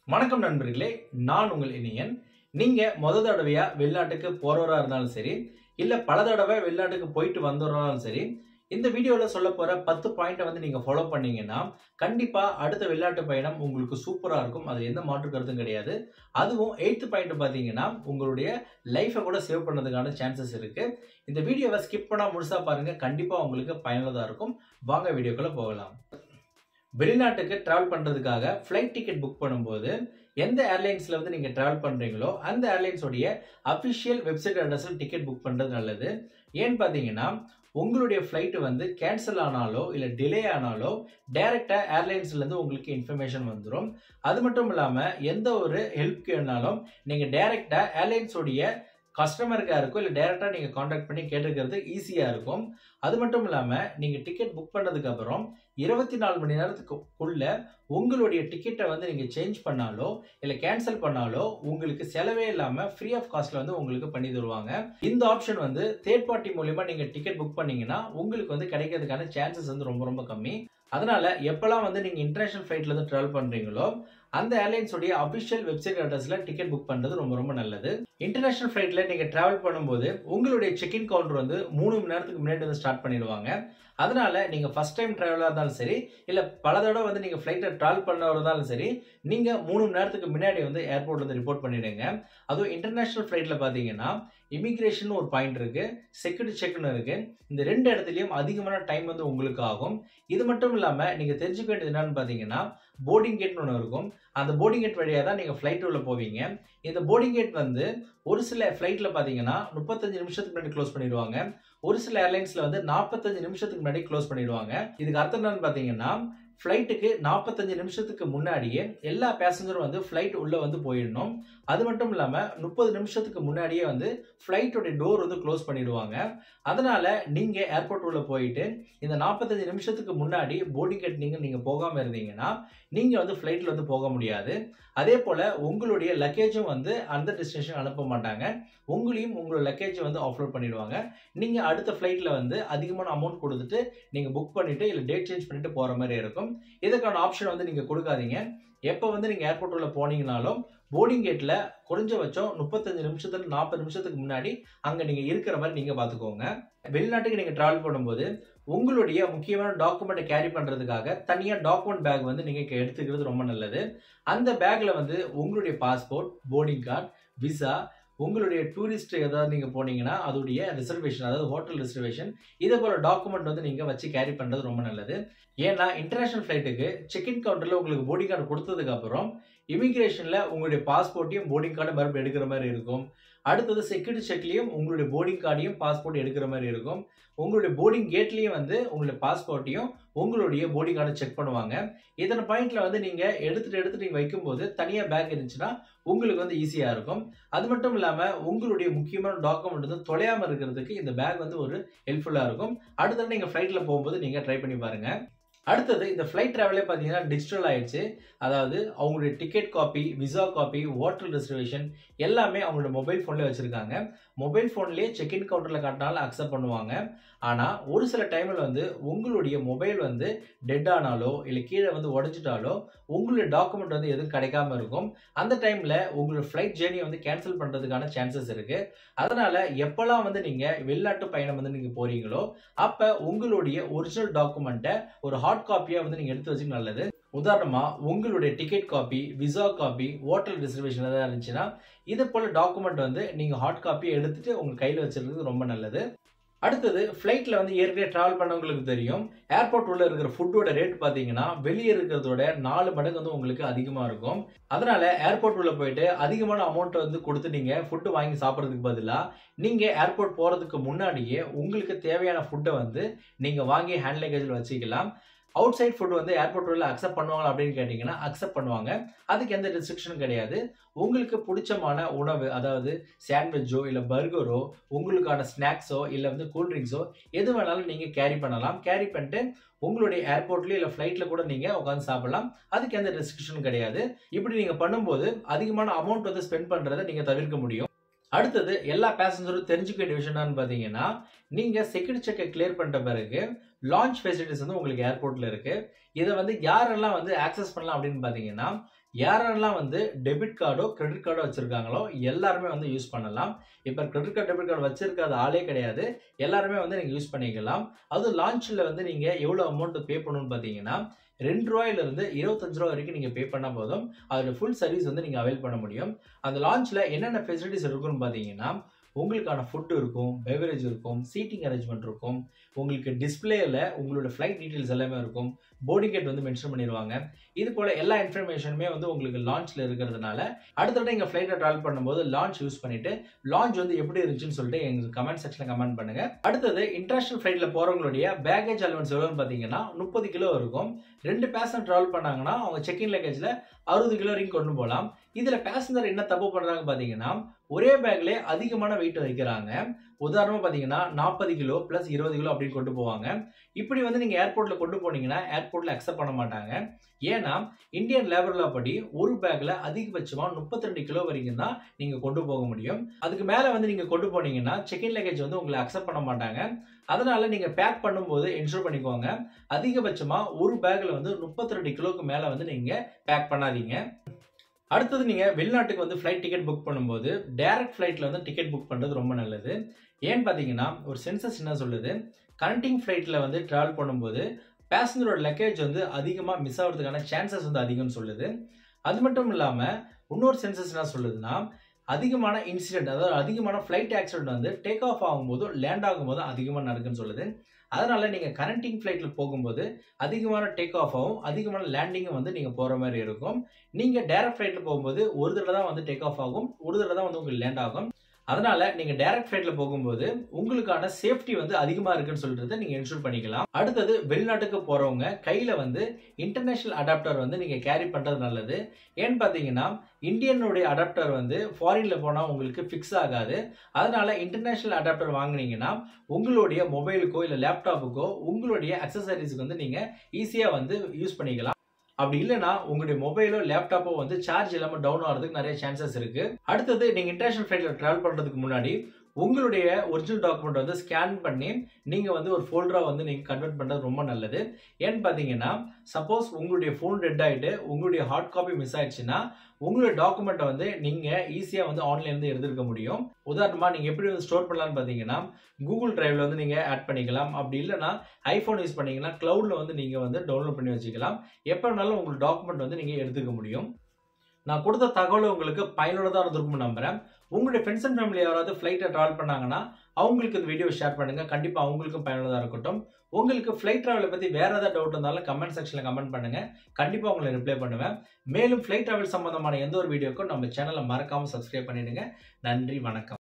வணக்கம் நண்பர்களே நான் உங்கள் இனியன் நீங்க முத தடவையா வெளிநாட்டுக்கு போறவரா இருந்தாலும் சரி இல்ல பல தடவை வெளிநாட்டுக்கு போயிட்டு வந்தவராலும் சரி இந்த வீடியோல சொல்ல போற பத்து பாயிண்ட்டை வந்து நீங்க ஃபாலோ பண்ணீங்கன்னா கண்டிப்பா அடுத்த வெளிநாட்டு பயணம் உங்களுக்கு சூப்பரா இருக்கும் அது எந்த மாற்று கருத்தும் கிடையாது அதுவும் எயித்து பாயிண்ட் பாத்தீங்கன்னா உங்களுடைய லைஃபை கூட சேவ் பண்ணதுக்கான சான்சஸ் இருக்கு இந்த வீடியோவை ஸ்கிப் பண்ணா முழுசா பாருங்க கண்டிப்பா உங்களுக்கு பயனுள்ளதா இருக்கும் வாங்க வீடியோக்குள்ள போகலாம் வெளிநாட்டுக்கு டிராவல் பண்ணுறதுக்காக ஃப்ளைட் டிக்கெட் புக் பண்ணும்போது எந்த ஏர்லைன்ஸில் வந்து நீங்கள் ட்ராவல் பண்ணுறீங்களோ அந்த ஏர்லைன்ஸோடைய அஃபிஷியல் வெப்சைட் அட்ரஸில் டிக்கெட் புக் பண்ணுறது நல்லது ஏன்னு பார்த்தீங்கன்னா உங்களுடைய ஃப்ளைட்டு வந்து கேன்சல் ஆனாலோ இல்லை டிலே ஆனாலோ டைரெக்டாக ஏர்லைன்ஸ்லேருந்து உங்களுக்கு இன்ஃபர்மேஷன் வந்துடும் அது மட்டும் இல்லாமல் எந்த ஒரு ஹெல்ப் கேனாலும் நீங்கள் டைரெக்டாக ஏர்லைன்ஸோடைய கஸ்டமர் கேருக்கோ இல்லை டேரெக்டாக நீங்கள் காண்டாக்ட் பண்ணி கேட்டுக்கிறது ஈஸியாக இருக்கும் அது மட்டும் இல்லாமல் நீங்கள் டிக்கெட் புக் பண்ணதுக்கப்புறம் இருபத்தி நாலு மணி நேரத்துக்குள்ள உங்களுடைய டிக்கெட்டை வந்து நீங்கள் சேஞ்ச் பண்ணாலோ இல்லை கேன்சல் பண்ணாலோ உங்களுக்கு செலவே இல்லாமல் ஃப்ரீ ஆஃப் காஸ்ட்டில் வந்து உங்களுக்கு பண்ணி தருவாங்க இந்த ஆப்ஷன் வந்து தேர்ட் பார்ட்டி மூலியமாக நீங்கள் டிக்கெட் புக் பண்ணீங்கன்னா உங்களுக்கு வந்து கிடைக்கிறதுக்கான சான்சஸ் வந்து ரொம்ப ரொம்ப கம்மி அதனால எப்பெல்லாம் வந்து நீங்கள் இன்டர்நேஷனல் ஃப்ளைட்ல இருந்து ட்ராவல் பண்ணுறீங்களோ அந்த ஏர்லைன்ஸோடைய அபிஷியல் வெப்சைட் அட்ரஸ்ல டிக்கெட் புக் பண்ணுறது ரொம்ப ரொம்ப நல்லது இன்டர்நேஷனல் ஃப்ளைட்ல நீங்கள் ட்ராவல் பண்ணும்போது உங்களுடைய செக்இன் கவுண்டர் வந்து மூணு மணி நேரத்துக்கு முன்னாடி வந்து ஸ்டார்ட் பண்ணிடுவாங்க அதனால நீங்க ஃபர்ஸ்ட் டைம் டிராவலாக இருந்தாலும் சரி இல்ல பல தடவை வந்து நீங்க ஃபிளைட்டை டிராவல் பண்ண இருந்தாலும் சரி நீங்க மூணு மணி நேரத்துக்கு முன்னாடி வந்து ஏர்போர்ட்ல வந்து ரிப்போர்ட் பண்ணிடுங்க அதுவும் இன்டர்நேஷனல் ஃபிளைட்ல பாத்தீங்கன்னா இமிகிரேஷன் ஒரு பாயிண்ட் இருக்கு செக்யூரிட்டி செக்னு இருக்கு இந்த ரெண்டு இடத்துலயும் அதிகமான டைம் வந்து உங்களுக்கு ஆகும் இது மட்டும் இல்லாம நீங்க தெரிஞ்சுக்க வேண்டியது என்னன்னு பாத்தீங்கன்னா போர்டிங் கேட்னு ஒன்று இருக்கும் அந்த போர்டிங் கேட் வழியாக தான் நீங்கள் ஃப்ளைட் உள்ள போவீங்க இந்த போர்டிங் கேட் வந்து ஒரு சில ஃப்ளைட்டில் பார்த்தீங்கன்னா முப்பத்தஞ்சு நிமிஷத்துக்கு முன்னாடி க்ளோஸ் பண்ணிடுவாங்க ஒரு சில ஏர்லைன்ஸில் வந்து நாற்பத்தஞ்சு நிமிஷத்துக்கு முன்னாடி க்ளோஸ் பண்ணிடுவாங்க இதுக்கு அர்த்தம் என்னன்னு பார்த்தீங்கன்னா ஃப்ளைட்டுக்கு நாற்பத்தஞ்சு நிமிஷத்துக்கு முன்னாடியே எல்லா பேசஞ்சரும் வந்து ஃப்ளைட் உள்ளே வந்து போயிடணும் அது மட்டும் இல்லாமல் முப்பது நிமிஷத்துக்கு முன்னாடியே வந்து ஃப்ளைட்டோட டோர் வந்து க்ளோஸ் பண்ணிடுவாங்க அதனால நீங்கள் ஏர்போர்ட் உள்ள போயிட்டு இந்த நாற்பத்தஞ்சு நிமிஷத்துக்கு முன்னாடி போர்டிங் கேட் நீங்கள் நீங்கள் போகாமல் இருந்தீங்கன்னா நீங்கள் வந்து ஃப்ளைட்டில் வந்து போக முடியாது அதே போல் உங்களுடைய லக்கேஜும் வந்து அந்த டெஸ்டினேஷன் அனுப்ப மாட்டாங்க உங்களையும் உங்களோட லக்கேஜை வந்து ஆஃப்லோட் பண்ணிடுவாங்க நீங்கள் அடுத்த ஃப்ளைட்டில் வந்து அதிகமான அமௌண்ட் கொடுத்துட்டு நீங்கள் புக் பண்ணிவிட்டு இல்லை டேட் சேஞ்ச் பண்ணிட்டு போகிற மாதிரி இருக்கும் இதுக்கான ஆப்ஷன் வந்து நீங்கள் கொடுக்காதீங்க எப்போ வந்து நீங்கள் ஏர்போர்ட் உள்ள போனீங்கனாலும் போர்டிங் கேட்டில் குறைஞ்சபட்சம் முப்பத்தஞ்சு நிமிஷத்துல நாற்பது நிமிஷத்துக்கு முன்னாடி அங்கே நீங்கள் இருக்கிற மாதிரி நீங்கள் பார்த்துக்கோங்க வெளிநாட்டுக்கு நீங்கள் ட்ராவல் பண்ணும்போது உங்களுடைய முக்கியமான டாக்குமெண்ட்டை கேரி பண்ணுறதுக்காக தனியாக டாக்குமெண்ட் பேக் வந்து நீங்கள் எடுத்துக்கிறது ரொம்ப நல்லது அந்த பேக்கில் வந்து உங்களுடைய பாஸ்போர்ட் போர்டிங் கார்டு விசா உங்களுடைய டூரிஸ்ட் ஏதாவது நீங்கள் போனீங்கன்னா அதோடைய ரிசர்வேஷன் அதாவது ஹோட்டல் ரிசர்வேஷன் இதே போல் டாக்குமெண்ட் வந்து நீங்கள் வச்சு கேரி பண்ணுறது ரொம்ப நல்லது ஏன்னா இன்டர்நேஷனல் ஃப்ளைட்டுக்கு செக்இன் கவுண்டரில் உங்களுக்கு போர்டிங் கார்டு கொடுத்ததுக்கப்புறம் இமிகிரேஷனில் உங்களுடைய பாஸ்போர்ட்டையும் போர்டிங் கார்டு மறுபடியும் எடுக்கிற மாதிரி இருக்கும் அடுத்தது செக்யூரிட்டி செக்லேயும் உங்களுடைய போர்டிங் கார்டையும் பாஸ்போர்ட் எடுக்கிற மாதிரி இருக்கும் உங்களுடைய போர்டிங் கேட்லேயும் வந்து உங்களுடைய பாஸ்போர்ட்டையும் உங்களுடைய போர்டிங் கார்டை செக் பண்ணுவாங்க இதன் பாயிண்ட்ல வந்து நீங்க எடுத்துட்டு எடுத்துட்டு நீங்க வைக்கும்போது தனியா பேக் இருந்துச்சுன்னா உங்களுக்கு வந்து ஈஸியா இருக்கும் அது மட்டும் இல்லாம உங்களுடைய முக்கியமான டாக்குமெண்ட் வந்து தொலையாம இருக்கிறதுக்கு இந்த பேக் வந்து ஒரு ஹெல்ப்ஃபுல்லா இருக்கும் அடுத்தது நீங்க ஃபிளைட்ல போகும்போது நீங்க ட்ரை பண்ணி பாருங்க அடுத்தது இந்த ஃப்ளைட் ட்ராவலே பார்த்தீங்கன்னா டிஜிட்டல் ஆயிடுச்சு அதாவது அவங்களுடைய ticket copy visa copy hotel reservation எல்லாமே அவங்களோட மொபைல் ஃபோன்லேயே வச்சுருக்காங்க மொபைல் ஃபோன்லேயே செக்இன் கவுண்டரில் காட்டினாலும் அக்செப்ட் பண்ணுவாங்க ஆனால் ஒரு சில டைமில் வந்து உங்களுடைய மொபைல் வந்து டெட் ஆனாலோ இல்லை கீழே வந்து உடஞ்சிட்டாலோ உங்களுடைய டாக்குமெண்ட் வந்து எதுவும் கிடைக்காம இருக்கும் அந்த டைமில் உங்களோட ஃப்ளைட் ஜேர்னியை வந்து கேன்சல் பண்ணுறதுக்கான சான்சஸ் இருக்குது அதனால் எப்போல்லாம் வந்து நீங்கள் வெளிநாட்டு பயணம் வந்து நீங்கள் போகிறீங்களோ அப்போ உங்களுடைய ஒரிஜினல் டாக்குமெண்ட்டை ஒரு ஹார்ட் காப்பியாக வந்து நீங்கள் எடுத்து வச்சுக்க நல்லது உதாரணமாக உங்களுடைய ticket copy visa copy hotel reservation ஏதாவது இருந்துச்சுன்னா இது போல் டாக்குமெண்ட் வந்து நீங்கள் ஹார்ட் காப்பியை எடுத்துட்டு உங்கள் கையில் வச்சுருக்கிறது ரொம்ப நல்லது அடுத்தது ஃப்ளைட்டில் வந்து ஏற்கனவே ட்ராவல் பண்ணவங்களுக்கு தெரியும் ஏர்போர்ட் உள்ள இருக்கிற ஃபுட்டோட ரேட் பார்த்தீங்கன்னா வெளியே இருக்கிறதோட நாலு மடங்கு வந்து உங்களுக்கு அதிகமாக இருக்கும் அதனால ஏர்போர்ட் உள்ள போயிட்டு அதிகமான அமௌண்ட் வந்து கொடுத்து நீங்கள் ஃபுட்டு வாங்கி சாப்பிட்றதுக்கு பதிலாக நீங்கள் ஏர்போர்ட் போகிறதுக்கு முன்னாடியே உங்களுக்கு தேவையான ஃபுட்டை வந்து நீங்கள் வாங்கி ஹேண்ட் லக்கேஜில் வச்சுக்கலாம் அவுட் சைட் ஃபுட் வந்து ஏர்போர்ட் உள்ள அக்செப்ட் பண்ணுவாங்க அப்படின்னு கேட்டிங்கன்னா அக்செப்ட் பண்ணுவாங்க அதுக்கு எந்த ரெஸ்ட்ரிக்ஷனும் கிடையாது உங்களுக்கு பிடிச்சமான உணவு அதாவது சாண்ட்விச்சோ இல்லை பர்கரோ உங்களுக்கான ஸ்நாக்ஸோ இல்லை வந்து கூல்ட்ரிங்க்ஸோ எது வேணாலும் நீங்கள் கேரி பண்ணலாம் கேரி பண்ணிட்டு உங்களுடைய ஏர்போர்ட்லேயே இல்லை ஃப்ளைட்டில் கூட நீங்கள் உட்காந்து சாப்பிடலாம் அதுக்கு எந்த ரெஸ்ட்ரிக்ஷனும் கிடையாது இப்படி நீங்கள் பண்ணும்போது அதிகமான அமௌண்ட் வந்து ஸ்பெண்ட் பண்ணுறதை நீங்கள் தவிர்க்க முடியும் அடுத்தது எல்லா பேசஞ்சரும் தெரிஞ்சுக்க வேண்டிய விஷயம் என்னன்னு பார்த்தீங்கன்னா நீங்கள் செக்யூரிட்டி செக்கை கிளியர் பண்ணிட்ட பிறகு லான்ச் ஃபெசிலிட்டிஸ் வந்து உங்களுக்கு ஏர்போர்ட்டில் இருக்குது இதை வந்து யாரெல்லாம் வந்து ஆக்சஸ் பண்ணலாம் அப்படின்னு பார்த்தீங்கன்னா யாரெல்லாம் வந்து டெபிட் கார்டோ கிரெடிட் கார்டோ வச்சிருக்காங்களோ எல்லாருமே வந்து யூஸ் பண்ணலாம் இப்போ கிரெடிட் கார்டு டெபிட் கார்டு வச்சிருக்காத ஆளே கிடையாது எல்லாருமே வந்து நீங்கள் யூஸ் பண்ணிக்கலாம் அது லான்ச்சில் வந்து நீங்கள் எவ்வளோ அமௌண்ட் பே பண்ணணும்னு பார்த்தீங்கன்னா ரெண்டு ரூபாயிலிருந்து இருபத்தஞ்சு ரூபா வரைக்கும் நீங்கள் பே பண்ணால் போதும் அதோட ஃபுல் சர்வீஸ் வந்து நீங்கள் அவைல் பண்ண முடியும் அந்த லான்ச்சில் என்னென்ன ஃபெசிலிட்டிஸ் இருக்குன்னு பார்த்தீங்கன்னா உங்களுக்கான ஃபுட்டு இருக்கும் பெவரேஜ் இருக்கும் சீட்டிங் அரேஞ்ச்மெண்ட் இருக்கும் உங்களுக்கு டிஸ்பிளேயில் உங்களோட ஃப்ளைட் டீட்டெயில்ஸ் எல்லாமே இருக்கும் போர்டிங் கேட் வந்து மென்ஷன் பண்ணிடுவாங்க இது போல் எல்லா இன்ஃபர்மேஷனுமே வந்து உங்களுக்கு லான்ச்சில் இருக்கிறதுனால அடுத்த தடவை எங்கள் ஃப்ளைட்டை ட்ராவல் பண்ணும்போது லான்ச் யூஸ் பண்ணிட்டு லான்ச் வந்து எப்படி இருந்துச்சுன்னு சொல்லிட்டு எங்களுக்கு கமெண்ட் செக்ஷனில் கமெண்ட் பண்ணுங்க அடுத்தது இன்டர்நேஷனல் ஃப்ளைட்டில் போகிறவங்களுடைய பேகேஜ் அலவன்ஸ் எவ்வளோன்னு பார்த்தீங்கன்னா முப்பது கிலோ இருக்கும் ரெண்டு பேசஞ்சர் ட்ராவல் பண்ணாங்கன்னா அவங்க செக்இன் லக்கேஜில் அறுபது கிலோ வரைக்கும் கொண்டு போகலாம் இதில் பேசஞ்சர் என்ன தப்பு பண்ணுறாங்க பார்த்தீங்கன்னா ஒரே பேக்லேயே அதிகமான வெயிட் வைக்கிறாங்க உதாரணமாக பார்த்தீங்கன்னா நாற்பது கிலோ ப்ளஸ் இருபது கிலோ அப்படின்னு கொண்டு போவாங்க இப்படி வந்து நீங்கள் ஏர்போர்ட்டில் கொண்டு போனீங்கன்னா ஏர்போர்ட்டில் அக்செப்ட் பண்ண மாட்டாங்க ஏன்னா இந்தியன் லேபர் லா படி ஒரு பேக்கில் அதிகபட்சமாக முப்பத்தி ரெண்டு கிலோ வரைக்கும் தான் நீங்கள் கொண்டு போக முடியும் அதுக்கு மேலே வந்து நீங்கள் கொண்டு போனீங்கன்னா செக்இன் லக்கேஜ் வந்து உங்களை அக்செப்ட் பண்ண மாட்டாங்க அதனால நீங்கள் பேக் பண்ணும்போது என்ஷூர் பண்ணிக்கோங்க அதிகபட்சமாக ஒரு பேக்கில் வந்து முப்பத்தி ரெண்டு கிலோக்கு மேலே வந்து நீங்கள் பேக் பண்ணாதீங்க அடுத்தது நீங்கள் வெளிநாட்டுக்கு வந்து ஃப்ளைட் டிக்கெட் புக் பண்ணும்போது டேரக்ட் ஃப்ளைட்டில் வந்து டிக்கெட் புக் பண்ணுறது ரொம்ப நல்லது ஏன்னு பார்த்தீங்கன்னா ஒரு சென்சஸ் என்ன சொல்லுது கனெக்டிங் ஃப்ளைட்டில் வந்து ட்ராவல் பண்ணும்போது பேசஞ்சரோட லக்கேஜ் வந்து அதிகமாக மிஸ் ஆகிறதுக்கான சான்சஸ் வந்து அதிகம்னு சொல்லுது அது மட்டும் இல்லாமல் இன்னொரு சென்சஸ் என்ன சொல்லுதுன்னா அதிகமான இன்சிடென்ட் அதாவது அதிகமான ஃப்ளைட் ஆக்சிடென்ட் வந்து டேக் ஆஃப் ஆகும்போதும் லேண்ட் ஆகும்போதும் அதிகமாக நடக்குன்னு சொல்லுது அதனால நீங்கள் கனெக்டிங் ஃப்ளைட்டில் போகும்போது அதிகமான டேக் ஆஃபாகவும் அதிகமான லேண்டிங்கும் வந்து நீங்கள் போகிற மாதிரி இருக்கும் நீங்கள் டேரக்ட் ஃப்ளைட்டில் போகும்போது ஒரு தடவை தான் வந்து டேக் ஆஃப் ஆகும் ஒரு தடவை தான் வந்து உங்களுக்கு லேண்ட் ஆகும் அதனால நீங்க டைரக்ட் ஃபிளைட்ல போகும்போது உங்களுக்கான சேஃப்டி வந்து அதிகமா இருக்குன்னு சொல்றதை நீங்க இன்ஷூர் பண்ணிக்கலாம் அடுத்தது வெளிநாட்டுக்கு போறவங்க கையில வந்து இன்டர்நேஷனல் அடாப்டர் வந்து நீங்க கேரி பண்றது நல்லது ஏன்னு பாத்தீங்கன்னா இந்தியனுடைய அடாப்டர் வந்து ஃபாரின்ல போனா உங்களுக்கு ஃபிக்ஸ் ஆகாது அதனால இன்டர்நேஷனல் அடாப்டர் வாங்குனீங்கன்னா உங்களுடைய மொபைலுக்கோ இல்ல லேப்டாப்புக்கோ உங்களுடைய அக்சசரிஸ்க்கு வந்து நீங்க ஈஸியா வந்து யூஸ் பண்ணிக்கலாம் அப்படி இல்லைன்னா உங்களுடைய மொபைலோ லேப்டாப்போ வந்து சார்ஜ் இல்லாமல் டவுன் ஆகிறதுக்கு நிறைய சான்சஸ் இருக்கு அடுத்தது நீங்கள் இன்டர்நேஷனல் ஃப்ளைட்டில் ட்ராவல் பண்ணுறதுக்கு முன்னாடி உங்களுடைய ஒரிஜினல் டாக்குமெண்ட் வந்து ஸ்கேன் பண்ணி நீங்கள் வந்து ஒரு ஃபோல்டராக வந்து நீங்கள் கன்வெர்ட் பண்ணுறது ரொம்ப நல்லது ஏன்னு பார்த்தீங்கன்னா சப்போஸ் உங்களுடைய ஃபோன் டெட் ஆகிட்டு உங்களுடைய ஹார்ட் காப்பி மிஸ் ஆயிடுச்சுன்னா உங்களுடைய டாக்குமெண்ட்டை வந்து நீங்கள் ஈஸியாக வந்து ஆன்லைன்லேருந்து எடுத்துருக்க முடியும் உதாரணமாக நீங்கள் எப்படி வந்து ஸ்டோர் பண்ணலாம்னு பார்த்தீங்கன்னா கூகுள் டிரைவில் வந்து நீங்கள் ஆட் பண்ணிக்கலாம் அப்படி இல்லைனா ஐஃபோன் யூஸ் பண்ணீங்கன்னா க்ளவுடில் வந்து நீங்கள் வந்து டவுன்லோட் பண்ணி வச்சுக்கலாம் எப்போ வேணாலும் உங்களுக்கு டாக்குமெண்ட் வந்து நீங்கள் எடுத்துக்க முடியும் நான் கொடுத்த தகவல் உங்களுக்கு பயனுள்ளதாக இருந்திருக்கும்னு நம்புறேன் உங்களுடைய ஃப்ரெண்ட்ஸ் அண்ட் ஃபேமிலி யாராவது ஃப்ளைட்டை ட்ராவல் பண்ணாங்கன்னா அவங்களுக்கு இந்த வீடியோ ஷேர் பண்ணுங்க கண்டிப்பாக அவங்களுக்கும் பயனுள்ளதாக இருக்கட்டும் உங்களுக்கு ஃப்ளைட் ட்ராவலை பற்றி வேற ஏதாவது டவுட் இருந்தாலும் கமெண்ட் செக்ஷனில் கமெண்ட் பண்ணுங்க கண்டிப்பாக உங்களை ரிப்ளை பண்ணுவேன் மேலும் ஃப்ளைட் ட்ராவல் சம்பந்தமான எந்த ஒரு வீடியோக்கும் நம்ம சேனலை மறக்காமல் சப்ஸ்கிரைப் பண்ணிடுங்க நன்றி வணக்கம்